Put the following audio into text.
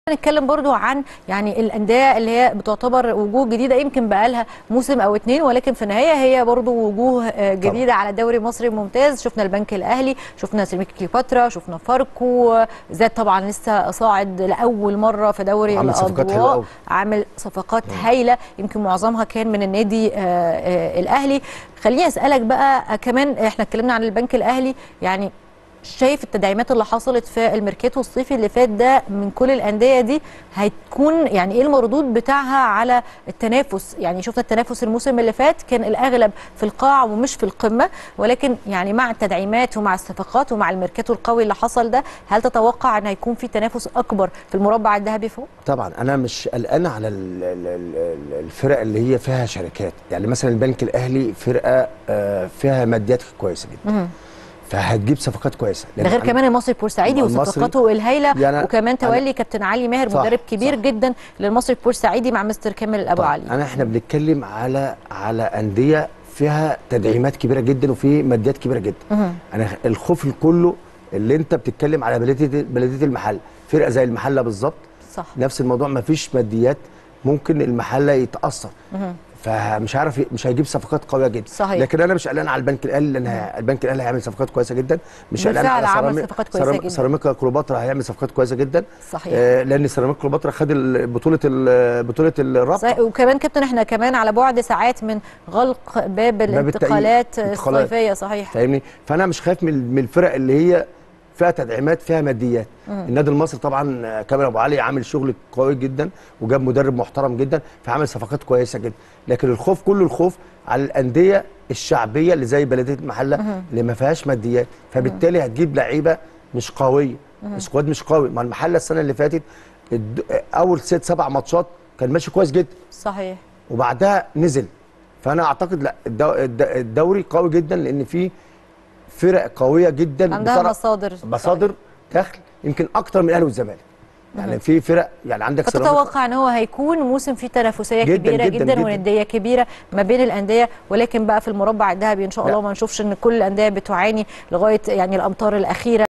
نتكلم برضو عن يعني الانديه اللي هي بتعتبر وجوه جديده يمكن بقى لها موسم او اتنين ولكن في النهايه هي برضو وجوه آه، جديده طبعا. على الدوري المصري الممتاز شفنا البنك الاهلي شفنا سيراميكا كليوباترا شفنا فاركو آه، زاد طبعا لسه صاعد لاول مره في دوري عامل صفقات حلوة الاضواء أوي. عامل صفقات هايله يمكن معظمها كان من النادي آه، آه، الاهلي خليني اسالك بقى آه، كمان احنا اتكلمنا عن البنك الاهلي يعني شايف التدعيمات اللي حصلت في الميركاتو الصيفي اللي فات ده من كل الانديه دي هتكون يعني ايه المردود بتاعها على التنافس يعني شفنا التنافس الموسم اللي فات كان الاغلب في القاع ومش في القمه ولكن يعني مع التدعيمات ومع الصفقات ومع الميركاتو القوي اللي حصل ده هل تتوقع ان هيكون في تنافس اكبر في المربع الذهبي فوق طبعا انا مش قلقان على ال- ال- ال- الفرق اللي هي فيها شركات يعني مثلا البنك الاهلي فرقه آه، فيها ماديات كويسه جدا فهتجيب صفقات كويسه ده غير أنا- كمان المصري البورسعيدي المصري- وصفقاته الهايله يعني وكمان أنا- تولي كابتن علي ماهر صح، مدرب كبير صح. جدا للمصري البورسعيدي مع مستر كامل ابو طيب، علي انا احنا بنتكلم على على انديه فيها تدعيمات كبيره جدا وفي ماديات كبيره جدا مهم. انا الخوف كله اللي انت بتتكلم على بلديه بلديه المحل فرقه زي المحله بالظبط صح نفس الموضوع ما فيش ماديات ممكن المحله يتاثر فمش عارف ي- مش هيجيب صفقات قويه جدا صحيح. لكن انا مش قلقان على البنك الاهلي لان ه- البنك الاهلي هيعمل صفقات كويسه جدا مش قلقان بالفعل على عمل سيراميك- صفقات كويسة سيرام- جدا. سيراميكا كليوباترا هيعمل صفقات كويسه جدا صحيح. آه لان سيراميكا كليوباترا خد ال- بطوله ال- بطوله الرابطه صحيح وكمان كابتن احنا كمان على بعد ساعات من غلق باب الانتقالات التأييد. انتقالات. الصيفيه صحيح فاهمني فانا مش خايف من من الفرق اللي هي فيها تدعيمات فيها ماديات النادي المصري طبعا آه، كامل ابو علي عامل شغل قوي جدا وجاب مدرب محترم جدا فعمل صفقات كويسه جدا لكن الخوف كله الخوف على الانديه الشعبيه اللي زي بلديه المحله اللي ما فيهاش ماديات فبالتالي هتجيب لعيبه مش قويه سكواد مش قوي ما المحله السنه اللي فاتت الد- اول ست سبع ماتشات كان ماشي كويس جدا صحيح وبعدها نزل فانا اعتقد لا الدو- الد- الدوري قوي جدا لان فيه فرق قويه جدا عندها بترى- مصادر مصادر دخل يمكن اكتر من الاهلي والزمالك يعني في فرق يعني عندك سيراميكا فتتوقع ان هو هيكون موسم فيه تنافسيه جداً كبيره جداً جدا, جداً. ونديه كبيره ما بين الانديه ولكن بقى في المربع الذهبي ان شاء لا. الله ما نشوفش ان كل الانديه بتعاني لغايه يعني الامطار الاخيره